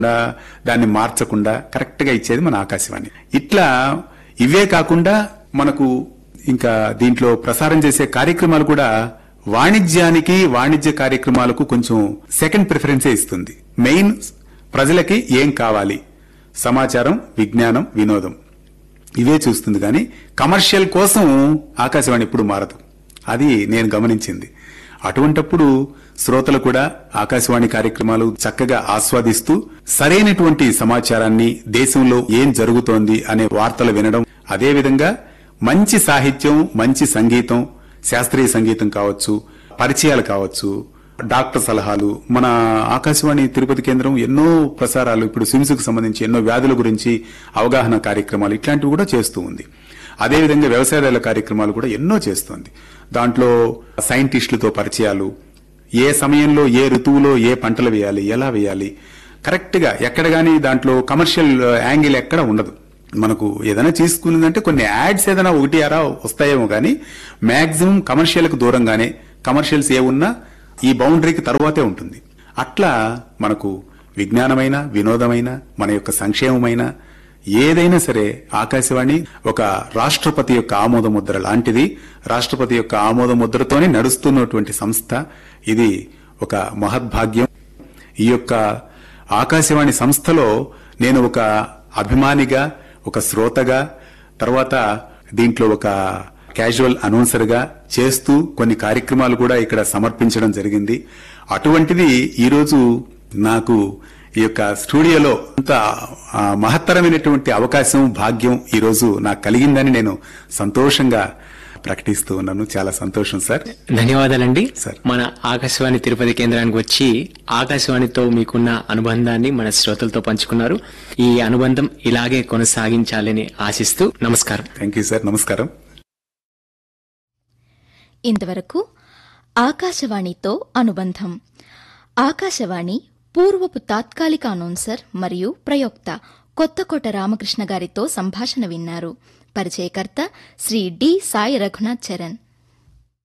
దాన్ని మార్చకుండా కరెక్ట్ గా ఇచ్చేది మన ఆకాశవాణి ఇట్లా ఇవే కాకుండా మనకు ఇంకా దీంట్లో ప్రసారం చేసే కార్యక్రమాలు కూడా వాణిజ్యానికి వాణిజ్య కార్యక్రమాలకు కొంచెం సెకండ్ ప్రిఫరెన్సే ఇస్తుంది మెయిన్ ప్రజలకి ఏం కావాలి సమాచారం విజ్ఞానం వినోదం ఇవే చూస్తుంది కానీ కమర్షియల్ కోసం ఆకాశవాణి ఎప్పుడు మారదు అది నేను గమనించింది అటువంటప్పుడు శ్రోతలు కూడా ఆకాశవాణి కార్యక్రమాలు చక్కగా ఆస్వాదిస్తూ సరైనటువంటి సమాచారాన్ని దేశంలో ఏం జరుగుతోంది అనే వార్తలు వినడం అదేవిధంగా మంచి సాహిత్యం మంచి సంగీతం శాస్త్రీయ సంగీతం కావచ్చు పరిచయాలు కావచ్చు డాక్టర్ సలహాలు మన ఆకాశవాణి తిరుపతి కేంద్రం ఎన్నో ప్రసారాలు ఇప్పుడు స్విమ్స్ కు సంబంధించి ఎన్నో వ్యాధుల గురించి అవగాహన కార్యక్రమాలు ఇట్లాంటివి కూడా చేస్తూ ఉంది అదేవిధంగా వ్యవసాయదారుల కార్యక్రమాలు కూడా ఎన్నో చేస్తోంది దాంట్లో సైంటిస్టులతో పరిచయాలు ఏ సమయంలో ఏ ఋతువులో ఏ పంటలు వేయాలి ఎలా వేయాలి కరెక్ట్ గా ఎక్కడ గానీ దాంట్లో కమర్షియల్ యాంగిల్ ఎక్కడ ఉండదు మనకు ఏదైనా తీసుకున్నదంటే కొన్ని యాడ్స్ ఏదైనా ఒకటి అరా వస్తాయేమో కానీ మాక్సిమం కమర్షియల్ కు దూరంగానే కమర్షియల్స్ ఏ ఉన్నా ఈ బౌండరీకి తరువాతే ఉంటుంది అట్లా మనకు విజ్ఞానమైన వినోదమైన మన యొక్క సంక్షేమమైన ఏదైనా సరే ఆకాశవాణి ఒక రాష్ట్రపతి యొక్క ఆమోద ముద్ర లాంటిది రాష్ట్రపతి యొక్క ఆమోద ముద్రతోనే నడుస్తున్నటువంటి సంస్థ ఇది ఒక మహద్భాగ్యం ఈ యొక్క ఆకాశవాణి సంస్థలో నేను ఒక అభిమానిగా ఒక శ్రోతగా తర్వాత దీంట్లో ఒక క్యాజువల్ అనౌన్సర్ గా చేస్తూ కొన్ని కార్యక్రమాలు కూడా ఇక్కడ సమర్పించడం జరిగింది అటువంటిది ఈరోజు నాకు ఈ యొక్క స్టూడియోలో అంత ఆ, మహత్తరమైనటువంటి అవకాశం భాగ్యం ఈరోజు నాకు కలిగిందని నేను సంతోషంగా ప్రకటిస్తూ ఉన్నాను చాలా సంతోషం సార్ ధన్యవాదాలండి సార్. మన ఆకాశవాణి తిరుపతి కేంద్రానికి వచ్చి ఆకాశవాణితో మీకున్న అనుబంధాన్ని మన శ్రోతలతో పంచుకున్నారు ఈ అనుబంధం ఇలాగే కొనసాగించాలని ఆశిస్తూ నమస్కారం థ్యాంక్ యూ సార్ నమస్కారం ఇంతవరకు ఆకాశవాణితో అనుబంధం ఆకాశవాణి పూర్వపు తాత్కాలిక అనౌన్సర్ మరియు ప్రయోక్త కొత్తకోట రామకృష్ణ గారితో సంభాషణ విన్నారు పరిచయకర్త శ్రీ డి సాయి రఘునాథ్ చరణ్